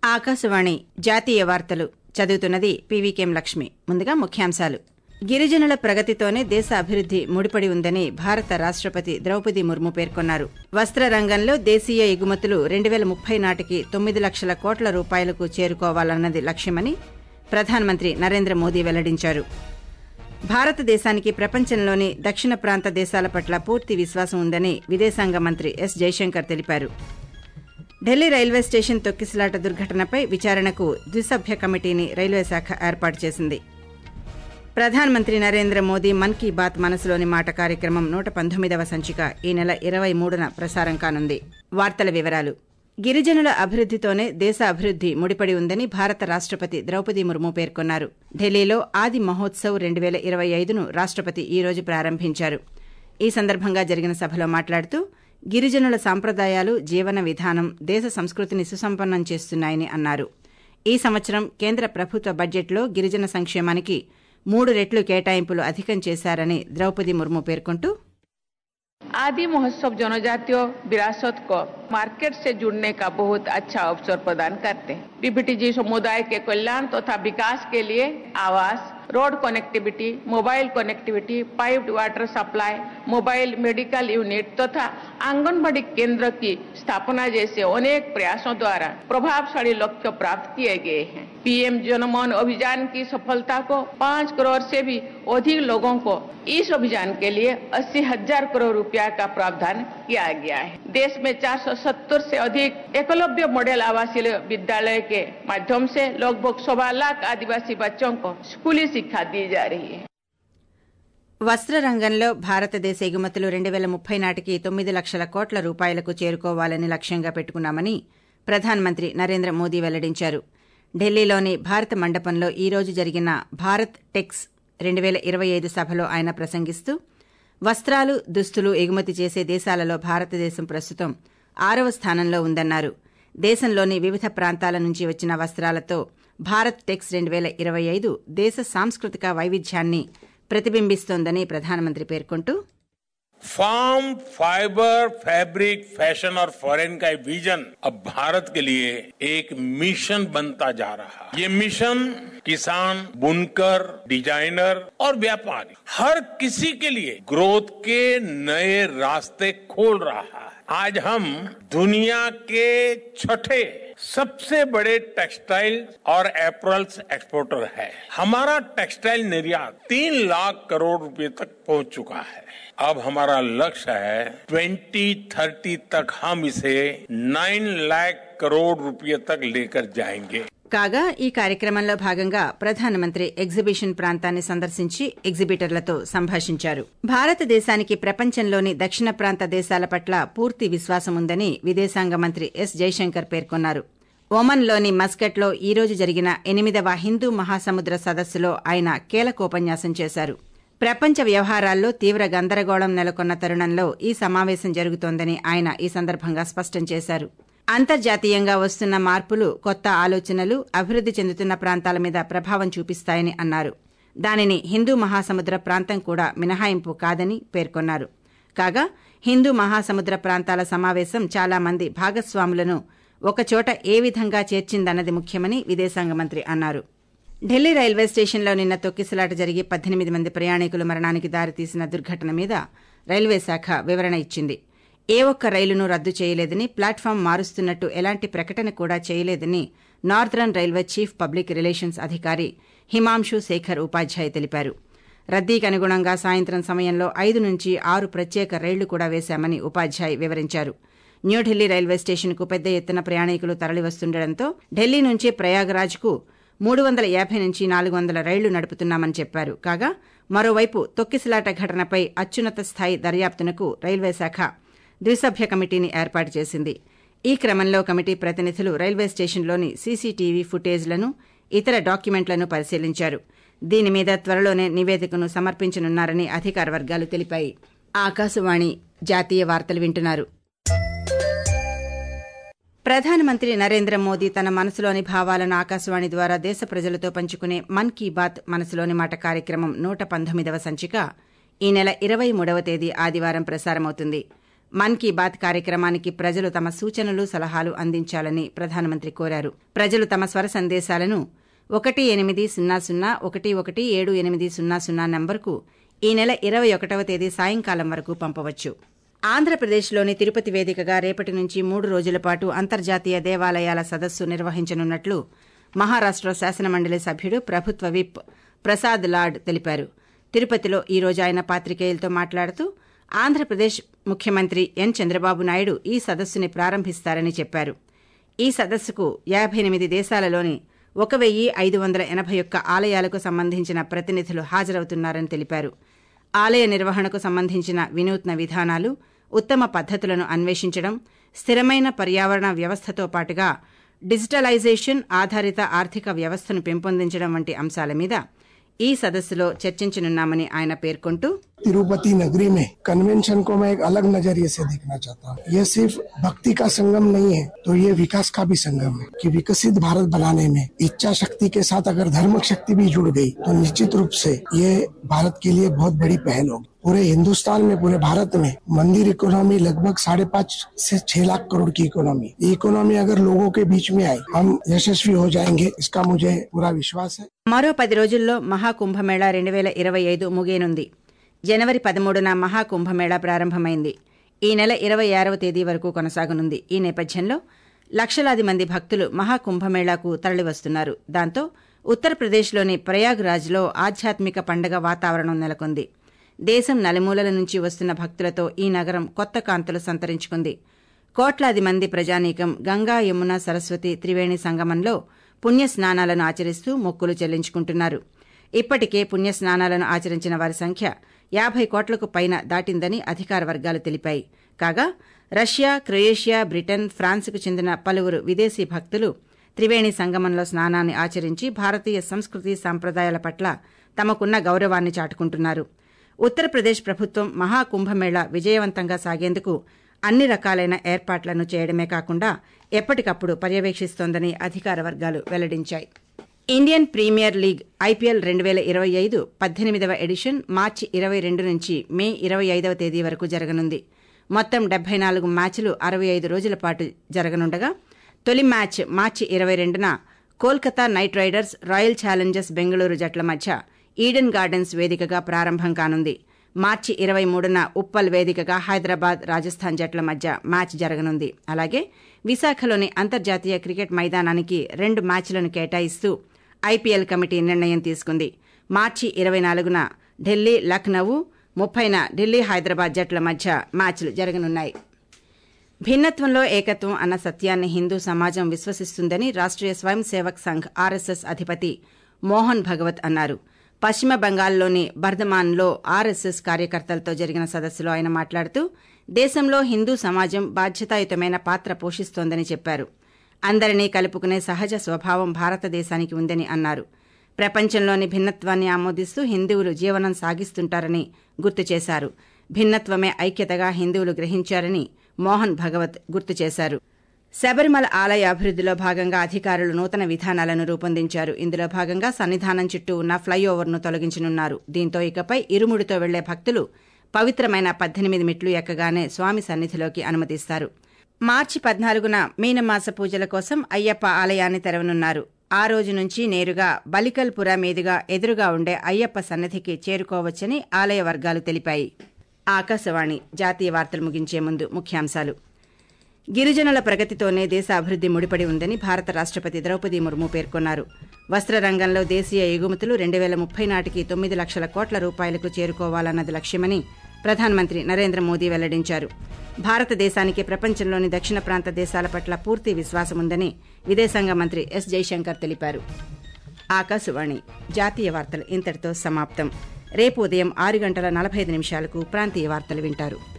ఆకాశవాణి జాతీయ వార్తలు చదువుతున్నది పీవీకేం లక్ష్మి ముందుగా ముఖ్యాంశాలు గిరిజనుల ప్రగతితోనే దేశ అభివృద్ది ముడిపడి ఉందని భారత రాష్టపతి ద్రౌపది ముర్ము పేర్కొన్నారు వస్త్ర రంగంలో దేశీయ ఎగుమతులు రెండు వేల ముప్పై నాటికి తొమ్మిది లక్షల కోట్ల రూపాయలకు చేరుకోవాలన్నది లక్ష్యమని ప్రధానమంత్రి నరేంద్ర మోదీ వెల్లడించారు భారతదేశానికి ప్రపంచంలోని దక్షిణ ప్రాంత దేశాల పట్ల పూర్తి విశ్వాసం ఉందని విదేశాంగ మంత్రి ఎస్ జైశంకర్ తెలిపారు ఢిల్లీ రైల్వే స్టేషన్ తొక్కిసలాట దుర్ఘటనపై విచారణకు ద్విసభ్య కమిటీని రైల్వే శాఖ ఏర్పాటు చేసింది ప్రధానమంత్రి నరేంద్ర మోదీ మన్ కీ బాత్ మనసులోని మాట కార్యక్రమం నూట పంతొమ్మిదవ సంచిక ఈ నెల ఇరవై మూడున ప్రసారం కానుంది వార్తల వివరాలు గిరిజనుల అభివృద్దితోనే దేశ అభివృద్ది ముడిపడి ఉందని భారత రాష్టపతి ద్రౌపది ముర్ము పేర్కొన్నారు ఢిల్లీలో ఆది మహోత్సవ్ రెండు వేల ఇరవై ఐదును రాష్టపతి ఈ రోజు ప్రారంభించారు ఈ సందర్భంగా జరిగిన సభలో మాట్లాడుతూ గిరిజనుల సాంప్రదాయాలు జీవన విధానం దేశ సంస్కృతిని సుసంపన్నం చేస్తున్నాయని అన్నారు ఈ సంవత్సరం కేంద్ర ప్రభుత్వ బడ్జెట్లో గిరిజన సంక్షేమానికి మూడు రెట్లు కేటాయింపులు అధికం చేశారని ద్రౌపది ముర్ము పేర్కొంటూ आदि महोत्सव जनजातीय विरासत को मार्केट से जुड़ने का बहुत अच्छा अवसर प्रदान करते हैं बीबीटीजी समुदाय के कल्याण तथा तो विकास के लिए आवास road connectivity mobile connectivity piped water supply mobile medical unit तथा आंगनबाड़ी केंद्र की स्थापना जैसे अनेक प्रयासों द्वारा प्रभावशाली लक्ष्य प्राप्त किए गए हैं पीएम जनमन अभियान की सफलता को पाँच करोड़ से भी अधिक लोगों को इस अभियान के लिए अस्सी हजार करोड़ रुपया का प्रावधान किया गया है देश में 470 से अधिक एकलव्य मॉडल आवासीय विद्यालय के माध्यम से लगभग सवा लाख आदिवासी बच्चों को स्कूली शिक्षा दी जा रही है వస్త్ర రంగంలో భారతదేశ ఎగుమతులు రెండు వేల ముప్పై నాటికి తొమ్మిది లక్షల కోట్ల రూపాయలకు చేరుకోవాలని లక్ష్యంగా పెట్టుకున్నామని ప్రధానమంత్రి నరేంద్ర మోదీ వెల్లడించారు ఢిల్లీలోని భారత మండపంలో ఈ రోజు జరిగిన భారత్ టెక్స్ రెండు వేల ఇరవై ఐదు సభలో ఆయన ప్రసంగిస్తూ వస్త్రాలు దుస్తులు ఎగుమతి చేసే దేశాలలో భారతదేశం ప్రస్తుతం ఆరవ స్థానంలో ఉందన్నారు దేశంలోని వివిధ ప్రాంతాల నుంచి వచ్చిన వస్త్రాలతో భారత్ టెక్స్ రెండు వేల ఇరవై ఐదు దేశ సాంస్కృతిక వైవిధ్యాన్ని ప్రతిబింబిస్తోందని ప్రధానమంత్రి పేర్కొంటూ फार्म फाइबर फैब्रिक फैशन और फॉरेन का विजन अब भारत के लिए एक मिशन बनता जा रहा है ये मिशन किसान बुनकर डिजाइनर और व्यापारी हर किसी के लिए ग्रोथ के नए रास्ते खोल रहा है आज हम दुनिया के छठे सबसे बड़े टेक्सटाइल और एप्रल्स एक्सपोर्टर है हमारा टेक्सटाइल निर्यात तीन लाख करोड़ रुपए तक पहुंच चुका है अब हमारा लक्ष्य है 2030 तक हम इसे 9 लाख करोड़ रुपए तक लेकर जाएंगे కాగా ఈ కార్యక్రమంలో భాగంగా ప్రధానమంత్రి ఎగ్జిబిషన్ ప్రాంతాన్ని సందర్శించి ఎగ్జిబిటర్లతో సంభాషించారు భారతదేశానికి ప్రపంచంలోని దక్షిణ ప్రాంత దేశాల పట్ల పూర్తి విశ్వాసం ఉందని విదేశాంగ మంత్రి ఎస్ జైశంకర్ పేర్కొన్నారు ఒమన్లోని మస్కట్లో ఈ రోజు జరిగిన ఎనిమిదవ హిందూ మహాసముద్ర సదస్సులో ఆయన కీలకోపన్యాసం చేశారు ప్రపంచ వ్యవహారాల్లో తీవ్ర గందరగోళం నెలకొన్న తరుణంలో ఈ సమావేశం జరుగుతోందని ఆయన ఈ సందర్భంగా స్పష్టం చేశారు అంతర్జాతీయంగా వస్తున్న మార్పులు కొత్త ఆలోచనలు అభివృద్ది చెందుతున్న ప్రాంతాల మీద ప్రభావం చూపిస్తాయని అన్నారు దానిని హిందూ మహాసముద్ర ప్రాంతం కూడా మినహాయింపు కాదని పేర్కొన్నారు కాగా హిందూ మహాసముద్ర ప్రాంతాల సమావేశం చాలా మంది భాగస్వాములను ఒకచోట ఏ విధంగా చేర్చిందన్నది ముఖ్యమని విదేశాంగ మంత్రి అన్నారు ఢిల్లీ రైల్వే స్టేషన్లో నిన్న తొక్కిసలాట జరిగి పద్దెనిమిది మంది ప్రయాణికుల మరణానికి దారితీసిన దుర్ఘటన మీద రైల్వే శాఖ వివరణ ఇచ్చింది ఏ ఒక్క రైలును రద్దు చేయలేదని ప్లాట్ఫామ్ మారుస్తున్నట్టు ఎలాంటి ప్రకటన కూడా చేయలేదని Northern Railway chief public relations అధికారి హిమాంశు శేఖర్ ఉపాధ్యాయ్ తెలిపారు రద్దీకి అనుగుణంగా సాయంత్రం సమయంలో ఐదు నుంచి ఆరు ప్రత్యేక రైళ్లు కూడా వేశామని ఉపాధ్యాయ్ వివరించారు న్యూఢిల్లీ రైల్వే స్టేషన్కు పెద్ద ఎత్తున ప్రయాణికులు తరలివస్తుండటంతో ఢిల్లీ నుంచి ప్రయాగ్రాజ్కు మూడు వందల యాభై నుంచి నాలుగు వందల రైళ్లు నడుపుతున్నామని చెప్పారు కాగా మరోవైపు తొక్కిసలాట ఘటనపై అత్యున్నత స్థాయి దర్యాప్తునకు రైల్వే శాఖ ద్విసభ్య కమిటీని ఏర్పాటు చేసింది ఈ క్రమంలో కమిటీ ప్రతినిధులు రైల్వే స్టేషన్లోని సీసీటీవీ ఫుటేజ్లను ఇతర డాక్యుమెంట్లను పరిశీలించారు దీని మీద త్వరలోనే నివేదికను సమర్పించనున్నారని అధికార వర్గాలు తెలిపాయి ఆకాశవాణి జాతీయ వార్తలు వింటున్నారు ప్రధానమంత్రి నరేంద్ర మోదీ తన మనసులోని భావాలను ఆకాశవాణి ద్వారా దేశ ప్రజలతో పంచుకునే మన్ కీ బాత్ మనసులోని మాట కార్యక్రమం నూట పంతొమ్మిదవ సంచిక ఈ నెల ఇరవై మూడవ తేదీ ఆదివారం ప్రసారమవుతుంది మన్ కీ బాత్ కార్యక్రమానికి ప్రజలు తమ సూచనలు సలహాలు అందించాలని ప్రధానమంత్రి కోరారు ప్రజలు తమ స్వర సందేశాలను ఒకటి ఎనిమిది సున్నా సున్నా ఒకటి ఒకటి ఏడు ఎనిమిది సున్నా సున్నా నంబర్కు ఈ నెల ఇరవై ఒకటవ తేదీ సాయంకాలం వరకు పంపవచ్చు ఆంధ్రప్రదేశ్లోని తిరుపతి వేదికగా రేపటి నుంచి మూడు రోజుల పాటు అంతర్జాతీయ దేవాలయాల సదస్సు నిర్వహించనున్నట్లు మహారాష్ట శాసనమండలి సభ్యుడు ప్రభుత్వ విప్ ప్రసాద్ లాడ్ తెలిపారు తిరుపతిలో ఈ రోజు ఆయన పాత్రికేయులతో మాట్లాడుతూ ఆంధ్రప్రదేశ్ ముఖ్యమంత్రి ఎన్ చంద్రబాబు నాయుడు ఈ సదస్సుని ప్రారంభిస్తారని చెప్పారు ఈ సదస్సుకు యాభై ఎనిమిది దేశాలలోని ఒక వెయ్యి ఐదు వందల ఎనభై ఒక్క ఆలయాలకు సంబంధించిన ప్రతినిధులు హాజరవుతున్నారని తెలిపారు ఆలయ నిర్వహణకు సంబంధించిన వినూత్న విధానాలు ఉత్తమ పద్దతులను అన్వేషించడం స్థిరమైన పర్యావరణ వ్యవస్థతో పాటుగా డిజిటలైజేషన్ ఆధారిత ఆర్థిక వ్యవస్థను పెంపొందించడం వంటి అంశాల మీద ఈ సదస్సులో చర్చించనున్నామని ఆయన పేర్కొంటూ तिरुपति नगरी में कन्वेंशन को मैं एक अलग नजरिए से देखना चाहता हूँ ये सिर्फ भक्ति का संगम नहीं है तो ये विकास का भी संगम है कि विकसित भारत बनाने में इच्छा शक्ति के साथ अगर धर्म शक्ति भी जुड़ गई तो निश्चित रूप से ये भारत के लिए बहुत बड़ी पहल होगी पूरे हिंदुस्तान में पूरे भारत में मंदिर इकोनॉमी लगभग साढ़े पाँच से छह लाख करोड़ की इकोनॉमी ये इकोनॉमी अगर लोगों के बीच में आए हम यशस्वी हो जाएंगे इसका मुझे पूरा विश्वास है మరో పది రోజుల్లో మహాకుంభమేళా రెండు వేల ఇరవై ఐదు ముగియనుంది జనవరి పదమూడున మహాకుంభమేళా ప్రారంభమైంది ఈ నెల ఇరవై ఆరవ తేదీ వరకు కొనసాగనుంది ఈ నేపథ్యంలో లక్షలాది మంది భక్తులు మహాకుంభమేళాకు తరలివస్తున్నారు దాంతో ఉత్తరప్రదేశ్లోని ప్రయాగ్రాజ్లో ఆధ్యాత్మిక పండగ వాతావరణం నెలకొంది దేశం నలుమూలల నుంచి వస్తున్న భక్తులతో ఈ నగరం కొత్త కాంతులు సంతరించుకుంది కోట్లాది మంది ప్రజానీకం గంగా యమున సరస్వతి త్రివేణి సంగమంలో పుణ్య స్నానాలను ఆచరిస్తూ మొక్కులు చెల్లించుకుంటున్నారు ఇప్పటికే పుణ్య స్నానాలను ఆచరించిన వారి సంఖ్య యాభై కోట్లకు పైన దాటిందని అధికార వర్గాలు తెలిపాయి కాగా రష్యా క్రొయేషియా బ్రిటన్ ఫ్రాన్స్కు చెందిన పలువురు విదేశీ భక్తులు త్రివేణి సంగమంలో స్నానాన్ని ఆచరించి భారతీయ సంస్కృతి సంప్రదాయాల పట్ల తమకున్న గౌరవాన్ని చాటుకుంటున్నారు ఉత్తరప్రదేశ్ ప్రభుత్వం మహాకుంభమేళా విజయవంతంగా సాగేందుకు అన్ని రకాలైన ఏర్పాట్లను చేయడమే కాకుండా ఎప్పటికప్పుడు పర్యవేక్షిస్తోందని అధికార వర్గాలు వెల్లడించాయి ఇండియన్ ప్రీమియర్ లీగ్ ఐపీఎల్ రెండు వేల ఇరవై ఐదు పద్దెనిమిదవ ఎడిషన్ మార్చి ఇరవై రెండు నుంచి మే ఇరవై ఐదవ తేదీ వరకు జరగనుంది మొత్తం డెబ్బై నాలుగు మ్యాచ్లు అరవై ఐదు రోజుల పాటు జరగనుండగా తొలి మ్యాచ్ మార్చి ఇరవై రెండున Kolkata Knight Riders Royal Challengers Bengaluru జట్ల మధ్య ఈడెన్ గార్డెన్స్ వేదికగా ప్రారంభం కానుంది మార్చి ఇరవై మూడున ఉప్పల్ వేదికగా హైదరాబాద్ రాజస్థాన్ జట్ల మధ్య మ్యాచ్ జరగనుంది అలాగే విశాఖలోని అంతర్జాతీయ క్రికెట్ మైదానానికి రెండు మ్యాచ్లను కేటాయిస్తూ ఐపీఎల్ కమిటీ నిర్ణయం తీసుకుంది మార్చి ఇరవై నాలుగున ఢిల్లీ లక్నవూ ముప్పైన ఢిల్లీ హైదరాబాద్ జట్ల మధ్య మ్యాచ్లు జరగనున్నాయి భిన్నత్వంలో ఏకత్వం అన్న సత్యాన్ని హిందూ సమాజం విశ్వసిస్తుందని రాష్ట్రీయ స్వయం సేవక్ సంఘ్ ఆర్ఎస్ఎస్ అధిపతి మోహన్ భగవత్ అన్నారు పశ్చిమ బంగాల్లోని బర్ధమాన్లో ఆర్ఎస్ఎస్ కార్యకర్తలతో జరిగిన సదస్సులో ఆయన మాట్లాడుతూ దేశంలో హిందూ సమాజం బాధ్యతాయుతమైన పాత్ర పోషిస్తోందని చెప్పారు అందరినీ కలుపుకునే సహజ స్వభావం భారతదేశానికి ఉందని అన్నారు ప్రపంచంలోని భిన్నత్వాన్ని ఆమోదిస్తూ హిందువులు జీవనం సాగిస్తుంటారని గుర్తు చేశారు భిన్నత్వమే ఐక్యతగా హిందువులు గ్రహించారని మోహన్ భగవత్ గుర్తు చేశారు శబరిమల ఆలయ అభివృద్దిలో భాగంగా అధికారులు నూతన విధానాలను రూపొందించారు ఇందులో భాగంగా సన్నిధానం చుట్టూ ఉన్న ఫ్లైఓవర్ను తొలగించనున్నారు దీంతో ఇకపై ఇరుముడితో వెళ్లే భక్తులు పవిత్రమైన పద్దెనిమిది మెట్లు ఎక్కగానే స్వామి సన్నిధిలోకి అనుమతిస్తారు మార్చి పద్నాలుగున మీనమాస పూజల కోసం అయ్యప్ప ఆలయాన్ని తెరవనున్నారు ఆ రోజు నుంచి నేరుగా బలికల్పుర మీదుగా ఎదురుగా ఉండే అయ్యప్ప సన్నిధికి చేరుకోవచ్చని ఆలయ వర్గాలు తెలిపాయి ఆకాశవాణి జాతీయ వార్తలు ముగించే ముందు ముఖ్యాంశాలు గిరిజనుల ప్రగతితోనే దేశ అభివృద్ది ముడిపడి ఉందని భారత రాష్టపతి ద్రౌపది ముర్ము పేర్కొన్నారు వస్త్ర రంగంలో దేశీయ ఎగుమతులు రెండు వేల ముప్పై నాటికి తొమ్మిది లక్షల కోట్ల రూపాయలకు చేరుకోవాలన్నది లక్ష్యమని ప్రధానమంత్రి నరేంద్ర మోదీ వెల్లడించారు భారతదేశానికి ప్రపంచంలోని దక్షిణ ప్రాంత దేశాల పట్ల పూర్తి విశ్వాసముందని విదేశాంగ మంత్రి ఎస్ జైశంకర్ తెలిపారు ఆకాశవాణి జాతీయ వార్తలు ఇంతటితో సమాప్తం రేపు ఉదయం ఆరు గంటల నలభై ఐదు నిమిషాలకు ప్రాంతీయ వార్తలు వింటారు